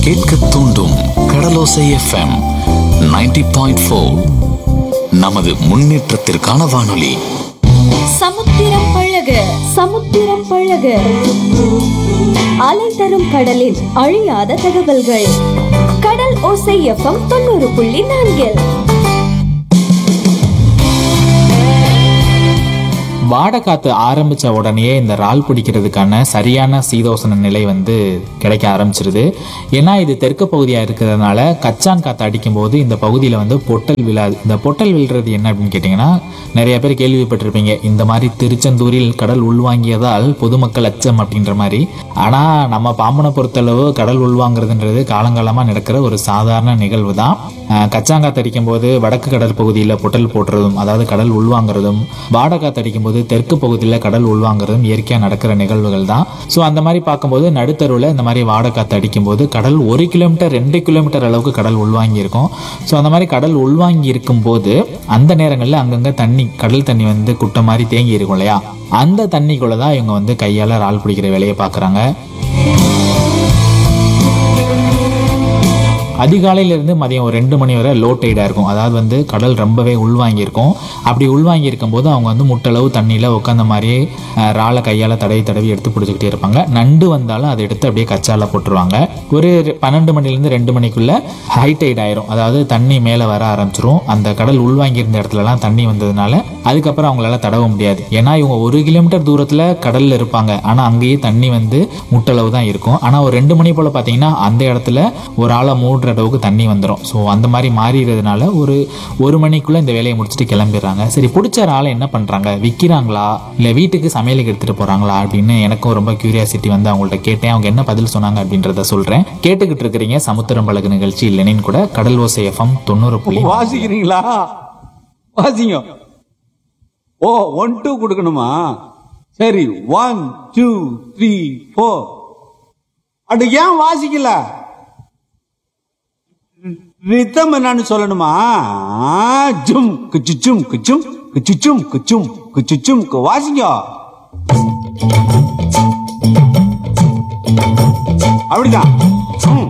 கேட்க தூண்டும் கடலோசை FM 90.4 point நமது முன்னேற்றத்திற்கான வானொலி சமுத்திரம் பழக சமுத்திரம் பழக அலை தரும் கடலின் அழியாத தகவல்கள் கடல் ஓசை எஃப்எம் தொண்ணூறு புள்ளி நான்கில் வாடகாத்து ஆரம்பிச்ச உடனே இந்த இறால் பிடிக்கிறதுக்கான சரியான சீதோசன நிலை வந்து கிடைக்க ஆரம்பிச்சிருது ஏன்னா இது தெற்கு பகுதியாக இருக்கிறதுனால கச்சான் காற்று அடிக்கும்போது இந்த பகுதியில் வந்து பொட்டல் விழாது இந்த பொட்டல் விழுறது என்ன அப்படின்னு கேட்டிங்கன்னா நிறைய பேர் கேள்விப்பட்டிருப்பீங்க இந்த மாதிரி திருச்செந்தூரில் கடல் உள்வாங்கியதால் பொதுமக்கள் அச்சம் அப்படின்ற மாதிரி ஆனால் நம்ம பாம்பனை பொறுத்தளவு கடல் உள்வாங்கிறதுன்றது காலங்காலமாக நடக்கிற ஒரு சாதாரண நிகழ்வு தான் கச்சாங்காத்து அடிக்கும்போது வடக்கு கடல் பகுதியில் பொட்டல் போட்டுறதும் அதாவது கடல் உள்வாங்கிறதும் வாடகாத்து அடிக்கும்போது தெற்கு பகுதியில் கடல் உள்வாங்கிறதும் இயற்கையாக நடக்கிற நிகழ்வுகள் தான் ஸோ அந்த மாதிரி பார்க்கும்போது நடுத்தருவில் இந்த மாதிரி வாடகாத்து அடிக்கும்போது கடல் ஒரு கிலோமீட்டர் ரெண்டு கிலோமீட்டர் அளவுக்கு கடல் உள்வாங்கி இருக்கும் ஸோ அந்த மாதிரி கடல் உள்வாங்கி இருக்கும்போது அந்த நேரங்களில் அங்கங்கே தண்ணி கடல் தண்ணி வந்து குட்டை மாதிரி தேங்கி இருக்கும் இல்லையா அந்த தண்ணிக்குள்ளே தான் இவங்க வந்து கையால் இறால் பிடிக்கிற வேலையை பார்க்குறாங்க அதிகாலையிலேருந்து மதியம் ஒரு ரெண்டு மணி வரை லோ டைடாக இருக்கும் அதாவது வந்து கடல் ரொம்பவே உள்வாங்கியிருக்கும் அப்படி உள்வாங்கி இருக்கும்போது அவங்க வந்து முட்டளவு தண்ணியில் உட்காந்த மாதிரியே அஹ், இறாலை கையால் தடவி தடவி எடுத்து பிடிச்சிக்கிட்டே இருப்பாங்க நண்டு வந்தாலும் அதை எடுத்து அப்படியே கச்சால போட்டுருவாங்க ஒரு ரெ- பன்னெண்டு மணிலேருந்து ரெண்டு மணிக்குள்ளே ஹை டைட் ஆயிரும் அதாவது தண்ணி மேலே வர ஆரம்பிச்சிரும் அந்த கடல் உள்வாங்கி இருந்த இடத்துலலாம் தண்ணி வந்ததுனால அதுக்கப்புறம் அவங்களால தடவ முடியாது ஏன்னா இவங்க ஒரு கிலோமீட்டர் தூரத்தில் கடலில் இருப்பாங்க ஆனால் அங்கேயே தண்ணி வந்து முட்டளவு தான் இருக்கும் ஆனால் ஒரு ரெண்டு மணி போல் பார்த்தீங்கன்னா அந்த இடத்துல ஒரு ஆளை மூடுற அளவுக்கு தண்ணி வந்துடும் ஸோ அந்த மாதிரி மாறிடுறதுனால ஒரு ஒரு மணிக்குள்ளே இந்த வேலையை முடிச்சுட்டு கிளம்பிடுறாங்க சரி பிடிச்ச ஆளை என்ன பண்ணுறாங்க விற்கிறாங்களா இல்லை வீட்டுக்கு சமையலுக்கு எடுத்துகிட்டு போகிறாங்களா அப்படின்னு எனக்கும் ரொம்ப கியூரியாசிட்டி வந்து அவங்கள்ட்ட கேட்டேன் அவங்க என்ன பதில் சொன்னாங்க அப்படின்றத சொல்கிறேன் கேட்டுக்கிட்டு இருக்கிறீங்க சமுத்திரம் பழகு நிகழ்ச்சி லெனின் கூட கடல் ஓசை எஃப்எம் தொண்ணூறு புள்ளி வாசிக்கிறீங்களா வாசிங்க ஓ ஒன் டூ கொடுக்கணுமா சரி ஒன் டூ த்ரீ ஃபோர் அடு ஏன் வாசிக்கல ரித்தம் என்னன்னு சொல்லணுமா ஜும் கிச்சுச்சும் கிச்சும் கிச்சுச்சும் கிச்சும் கிச்சுச்சும் வாசிங்க அப்படிதான் ம்.